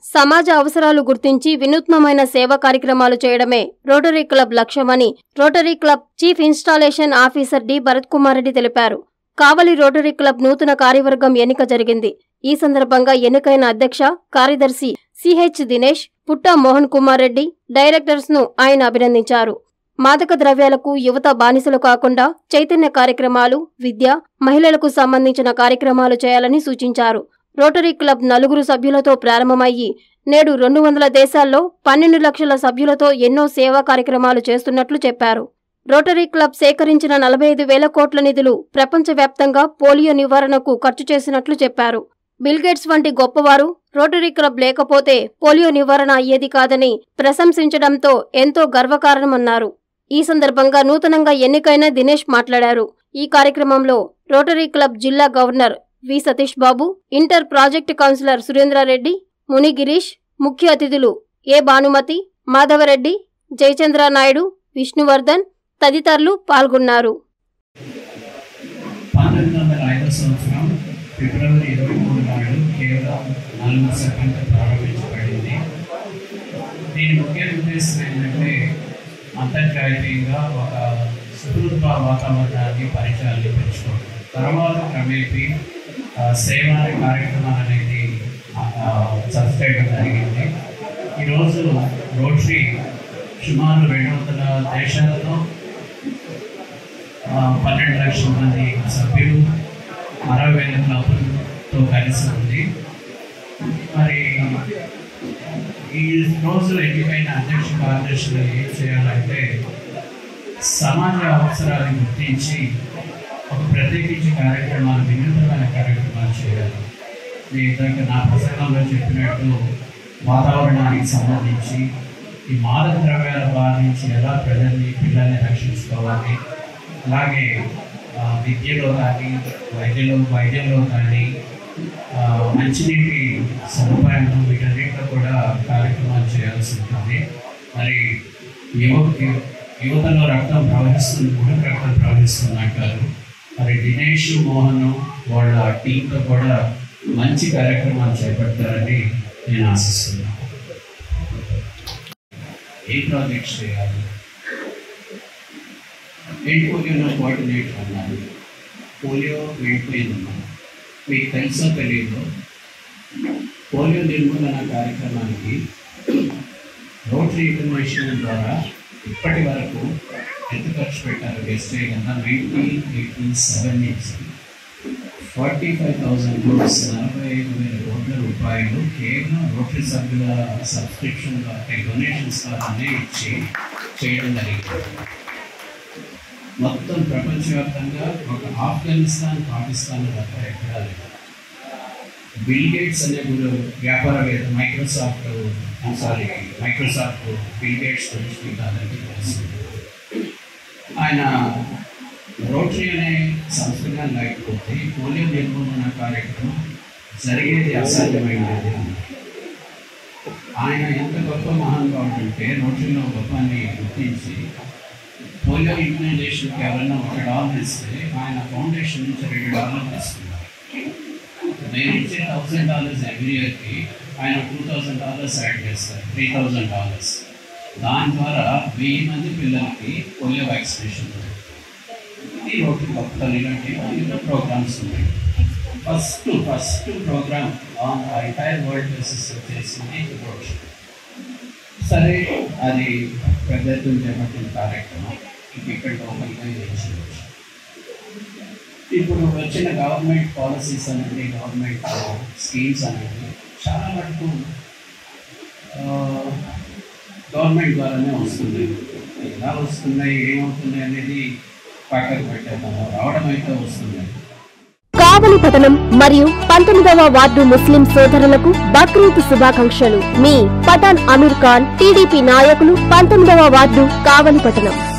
సమాజ అవసరాలు గుర్తించి వినూత్నమైన సేవా కార్యక్రమాలు చేయడమే రోటరీ క్లబ్ లక్ష్యమని Rotary Club chief installation officer D Bharat Kumar Reddy తెలిపారు కావలి రోటరీ క్లబ్ నూతన కార్యవర్గం ఎన్నిక జరిగింది ఈ సందర్భంగా ఎన్నికైన అధ్యక్ష కార్యదర్శి సిహెచ్ దినేష్ పుట్ట మోహన్ కుమార్ రెడ్డి డైరెక్టర్స్ ను ఆయన అభినందించారు మాదక ద్రవ్యాలకు యువత బానిసలు కాకుండా చైతన్య కార్యక్రమాలు విద్య మహిళలకు సంబంధించిన కార్యక్రమాలు చేయాలని సూచించారు రోటరీ క్లబ్ నలుగురు సభ్యులతో ప్రారంభమయ్యి నేడు రెండు వందల దేశాల్లో పన్నెండు లక్షల సభ్యులతో ఎన్నో సేవా కార్యక్రమాలు చేస్తున్నట్లు చెప్పారు రోటరీ క్లబ్ సేకరించిన నలభై ఐదు వేల కోట్ల నిధులు ప్రపంచవ్యాప్తంగా పోలియో నివారణకు ఖర్చు చేసినట్లు చెప్పారు బిల్గేట్స్ వంటి గొప్పవారు రోటరీ క్లబ్ లేకపోతే పోలియో నివారణ అయ్యేది కాదని ప్రశంసించడంతో ఎంతో గర్వకారణమన్నారు ఈ సందర్భంగా నూతనంగా ఎన్నికైన దినేష్ మాట్లాడారు ఈ కార్యక్రమంలో రోటరీ క్లబ్ జిల్లా governor V Satish Babu inter project councillor Surendrareddy Muni Girish ముఖ్య అతిథులు ఏ భానుమతి మాధవరెడ్డి జయచంద్ర నాయుడు విష్ణువర్ధన్ తదితరులు పాల్గొన్నారు పంతొమ్మిది వందల ఐదో సంవత్సరం ఫిబ్రవరి ఇరవై మూడు నాడు కేవలం నాలుగు సెకండ్లు ప్రారంభించబడింది దీని ముఖ్య ఉద్దేశం ఏంటంటే అంతర్జాతీయంగా ఒక సుహృద్భ వాతావరణాన్ని పరిచయాన్ని పెంచుకోవడం తర్వాత క్రమేపీ ఆ, సేవ అనే కార్యక్రమాలు అనేది చర్చ చేయడం జరిగింది ఈరోజు రోటరీ సుమారు రెండు వందల దేశాలతో ఆ, పన్నెండు లక్షల మంది సభ్యులు అరవై వేల క్లబ్లతో కలిసి ఉంది మరి ఈ రోజు ఎన్నికైన అధ్యక్ష కార్యదర్శులు ఏం చేయాలంటే సమాజ అవసరాలను గుర్తించి ఒక ప్రత్యేకించి కార్యక్రమాలు వినూత్నమైన కార్యక్రమాలు చేయాలి నేను ఇందాక నా ప్రసంగంలో చెప్పినట్టు వాతావరణానికి సంబంధించి ఈ మాదక ద్రవ్యాల బారి నుంచి ఎలా ప్రజల్ని పిల్లల్ని రక్షించుకోవాలి అలాగే ఆ, విద్యలో కానీ వైద్యలో వైద్యంలో కానీ ఆ, మంచినీటి సదుపాయం వీటన్నిటిలో కూడా కార్యక్రమాలు చేయాల్సి ఉంటుంది మరి యువ యు- యువతలో రక్తం ప్రవహిస్తుంది కూడా రక్తం ప్రవహిస్తుంది అంటారు మరి దినేష్ మోహన్ వాళ్ళ టీంతో కూడా మంచి కార్యక్రమాలు చేపడతారని నేను ఆశిస్తున్నాను ఏ ప్రాజెక్ట్స్ చేయాలి ఎండ్ పోలియోలో కోఆర్డినేటర్ అన్నారు పోలియో వెళ్ళిపోయిందమ్మా మీకు తెలుసో తెలియదు పోలియో నిర్మూలన కార్యక్రమానికి రోటరీ ఇంటర్నేషనల్ ద్వారా ఇప్పటి వరకు ఎంత ఖర్చు పెట్టారు గెస్ట్ కన్నా నైన్టీన్ ఎయిటీ సెవెన్ నుంచి ఫార్టీ ఫైవ్ థౌసండ్ క్రోర్స్ నలభై ఐదు వేల కోట్ల రూపాయలు కేవలం రోటరీ సభ్యుల సబ్స్క్రిప్షన్ డొనేషన్స్ ద్వారానే ఇచ్చి చేయడం జరిగింది మొత్తం ప్రపంచవ్యాప్తంగా ఒక ఆఫ్ఘనిస్తాన్ పాకిస్తాన్ తప్ప ఎక్కడా లేదు బిల్ గేట్స్ అనే గురు వ్యాపారవేత్త Microsoft sorry Microsoft Bill Gates గురించి మీకు అందరికీ తెలుసు ఆయన రోటరీ అనే సంస్థగా లేకపోతే ఈ పోలియో నిర్మూలన కార్యక్రమం జరిగేది అసాధ్యమైనది ఆయన ఎంత గొప్ప మహానుభావుడు అంటే రోటరీలో గొప్పని గుర్తించి పోలియో ఇమ్యునైజేషన్కి ఎవరైనా ఒక డాలర్ ఇస్తే ఆయన ఫౌండేషన్ నుంచి రెండు డాలర్లు తీసుకున్నారు నేను ఇచ్చే థౌసండ్ డాలర్స్ ఎవ్రీ ఇయర్కి ఆయన టూ థౌసండ్ డాలర్స్ యాడ్ చేస్తారు త్రీ థౌసండ్ డాలర్స్ దాని ద్వారా వెయ్యి మంది పిల్లలకి పోలియో వ్యాక్సినేషన్ ఇది ఒకటి గొప్పతనం ఇలాంటి ఎన్నో ప్రోగ్రామ్స్ ఉన్నాయి first first programme on entire world basis చేసింది రోడ్ సరే అది పెద్ద ఎత్తున చేపట్టిన కార్యక్రమం ఇంక ఇక్కడ లోకల్గా చేయవచ్చు ఇప్పుడు వచ్చిన గవర్నమెంట్ పాలసీస్ అనేది గవర్నమెంట్ స్కీమ్స్ అనేది చాలా మటుకు గవర్నమెంట్ ద్వారానే వస్తుంది ఎలా వస్తున్నాయి ఏమవుతున్నాయి అనేది పక్కకు పెట్టేద్దాము రావడం అయితే వస్తుంది కావలి పట్టణం మరియు పంతొమ్మిదవ వార్డు ముస్లిం సోదరులకు బక్రీద్ శుభాకాంక్షలు మీ పఠాన్ అమీర్ ఖాన్ టీడీపీ నాయకులు పంతొమ్మిదవ వార్డు కావలి పట్టణం